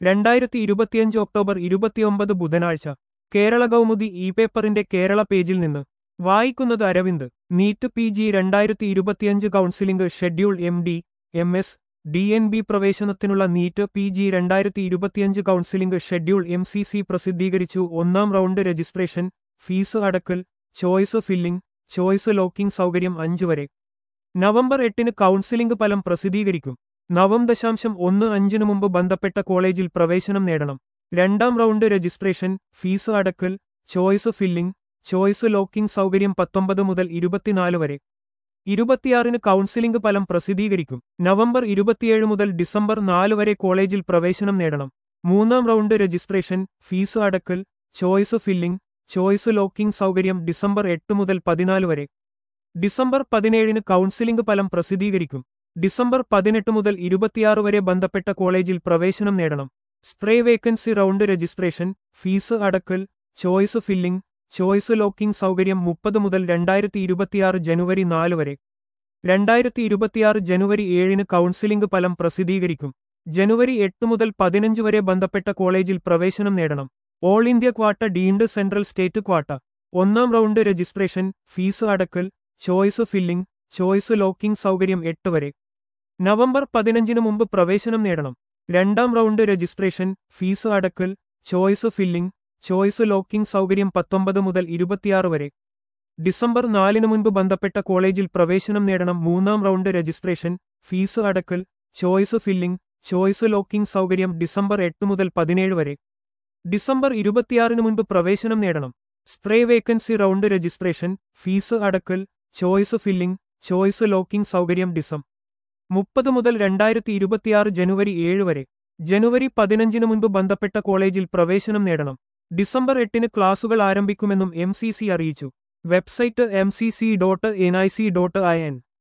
രണ്ടായിരത്തി ഇരുപത്തിയഞ്ച് ഒക്ടോബർ ഇരുപത്തിയൊമ്പത് ബുധനാഴ്ച കേരള കൗമുദി ഇ പേപ്പറിന്റെ കേരള പേജിൽ നിന്ന് വായിക്കുന്നത് അരവിന്ദ് നീറ്റ് പി ജി രണ്ടായിരത്തി ഇരുപത്തിയഞ്ച് counselling schedule M D M S D N B പ്രവേശനത്തിനുള്ള നീറ്റ് പി ജി രണ്ടായിരത്തി ഇരുപത്തിയഞ്ച് counselling schedule M C C പ്രസിദ്ധീകരിച്ചു ഒന്നാം റൗണ്ട് രജിസ്ട്രേഷൻ ഫീസ് അടക്കൽ ചോയ്സ് ഫില്ലിംഗ് ചോയ്സ് ലോക്കിംഗ് സൗകര്യം അഞ്ച് വരെ നവംബർ എട്ടിന് കൗൺസിലിംഗ് ഫലം പ്രസിദ്ധീകരിക്കും നവം ദശാംശം ഒന്ന് അഞ്ചിനു മുമ്പ് ബന്ധപ്പെട്ട കോളേജിൽ പ്രവേശനം നേടണം രണ്ടാം റൗണ്ട് രജിസ്ട്രേഷൻ ഫീസ് അടക്കൽ ചോയ്സ് ഫില്ലിംഗ് ചോയ്സ് ലോക്കിംഗ് സൗകര്യം പത്തൊമ്പത് മുതൽ ഇരുപത്തിനാല് വരെ ഇരുപത്തിയാറിന് കൗൺസിലിംഗ് ഫലം പ്രസിദ്ധീകരിക്കും നവംബർ ഇരുപത്തിയേഴ് മുതൽ ഡിസംബർ നാല് വരെ കോളേജിൽ പ്രവേശനം നേടണം മൂന്നാം റൗണ്ട് രജിസ്ട്രേഷൻ ഫീസ് അടക്കൽ ചോയ്സ് ഫില്ലിംഗ് ചോയ്സ് ലോക്കിംഗ് സൗകര്യം ഡിസംബർ എട്ട് മുതൽ പതിനാല് വരെ ഡിസംബർ പതിനേഴിന് കൗൺസിലിംഗ് ഫലം പ്രസിദ്ധീകരിക്കും ഡിസംബർ പതിനെട്ട് മുതൽ ഇരുപത്തിയാറ് വരെ ബന്ധപ്പെട്ട കോളേജിൽ പ്രവേശനം നേടണം spray vacancy round registration fees അടക്കൽ ചോയ്സ് ഫില്ലിംഗ് ചോയ്സ് ലോക്കിംഗ് സൗകര്യം മുപ്പത് മുതൽ രണ്ടായിരത്തി ഇരുപത്തിയാറ് ജനുവരി നാല് വരെ രണ്ടായിരത്തി ഇരുപത്തിയാറ് ജനുവരി ഏഴിന് കൗൺസിലിംഗ് ഫലം പ്രസിദ്ധീകരിക്കും ജനുവരി എട്ട് മുതൽ പതിനഞ്ച് വരെ ബന്ധപ്പെട്ട കോളേജിൽ പ്രവേശനം നേടണം all India quota deemed central state quota ഒന്നാം റൗണ്ട് രജിസ്ട്രേഷൻ ഫീസ് അടക്കൽ ചോയ്സ് ഫില്ലിംഗ് ചോയ്സ് ലോക്കിംഗ് സൗകര്യം എട്ട് വരെ നവംബർ പതിനഞ്ചിന് മുമ്പ് പ്രവേശനം നേടണം രണ്ടാം റൗണ്ട് രജിസ്ട്രേഷൻ ഫീസ് അടക്കൽ ചോയ്സ് ഫില്ലിംഗ് ചോയ്സ് ലോക്കിംഗ് സൗകര്യം പത്തൊമ്പത് മുതൽ ഇരുപത്തിയാറ് വരെ ഡിസംബർ നാലിന് മുൻപ് ബന്ധപ്പെട്ട കോളേജിൽ പ്രവേശനം നേടണം മൂന്നാം റൗണ്ട് രജിസ്ട്രേഷൻ ഫീസ് അടക്കൽ ചോയ്സ് ഫില്ലിംഗ് ചോയ്സ് ലോക്കിംഗ് സൗകര്യം ഡിസംബർ എട്ട് മുതൽ പതിനേഴ് വരെ ഡിസംബർ ഇരുപത്തിയാറിന് മുൻപ് പ്രവേശനം നേടണം spray vacancy round registration fees അടക്കൽ ചോയ്സ് ഫില്ലിംഗ് ചോയ്സ് ലോക്കിംഗ് സൗകര്യം ഡിസം മുപ്പത് മുതൽ രണ്ടായിരത്തി ഇരുപത്തിയാറ് ജനുവരി ഏഴ് വരെ ജനുവരി പതിനഞ്ചിന് മുൻപ് ബന്ധപ്പെട്ട കോളേജിൽ പ്രവേശനം നേടണം ഡിസംബർ എട്ടിന് ക്ലാസുകൾ ആരംഭിക്കുമെന്നും എം അറിയിച്ചു website M C C dot N I C dot I N